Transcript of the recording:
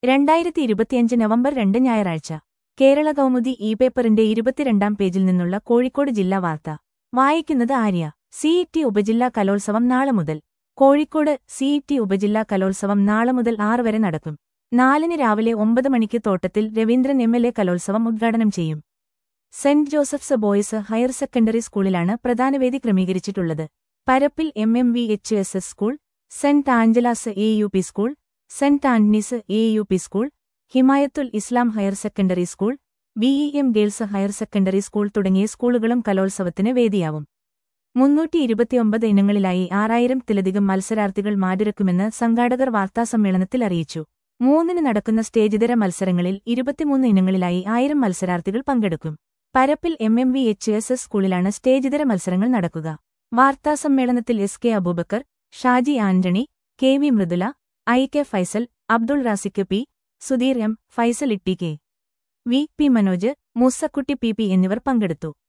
രണ്ടായിരത്തി ഇരുപത്തിയഞ്ച് നവംബർ രണ്ട് ഞായറാഴ്ച കേരള കൗമുദി ഇ പേപ്പറിന്റെ ഇരുപത്തിരണ്ടാം പേജിൽ നിന്നുള്ള കോഴിക്കോട് ജില്ലാ വാർത്ത വായിക്കുന്നത് ആര്യ സിഇടി ഉപജില്ലാ കലോത്സവം നാളെ മുതൽ കോഴിക്കോട് സിഇടി ഉപജില്ലാ കലോത്സവം നാളെ മുതൽ ആറ് വരെ നടക്കും നാലിന് രാവിലെ ഒമ്പത് മണിക്ക് തോട്ടത്തിൽ രവീന്ദ്രൻ എം എൽ എ കലോത്സവം ഉദ്ഘാടനം ചെയ്യും saint Joseph's boys higher secondary സ്കൂളിലാണ് പ്രധാന വേദി ക്രമീകരിച്ചിട്ടുള്ളത് പരപ്പിൽ M M V H S S school saint Angela's A U P school saint Antony's A U P school Himayathul Islam higher secondary school B E M girls higher secondary school തുടങ്ങിയ സ്കൂളുകളും കലോത്സവത്തിന് വേദിയാവും മുന്നൂറ്റി ഇരുപത്തിയൊമ്പത് ഇനങ്ങളിലായി ആറായിരത്തിലധികം മത്സരാർത്ഥികൾ മാറ്റിരക്കുമെന്ന് സംഘാടകർ വാർത്താസമ്മേളനത്തിൽ അറിയിച്ചു മൂന്നിന് നടക്കുന്ന സ്റ്റേജിതര മത്സരങ്ങളിൽ ഇരുപത്തിമൂന്ന് ഇനങ്ങളിലായി ആയിരം മത്സരാർത്ഥികൾ പങ്കെടുക്കും പരപ്പിൽ M M V H S S സ്കൂളിലാണ് സ്റ്റേജിതര മത്സരങ്ങൾ നടക്കുക വാർത്താസമ്മേളനത്തിൽ S K Abubakar Shaji Antony K V Mridula I K Faisal Abdul Razik P Sudheer M Faisal Itty K V P Manoj Moosakutty P P എന്നിവർ പങ്കെടുത്തു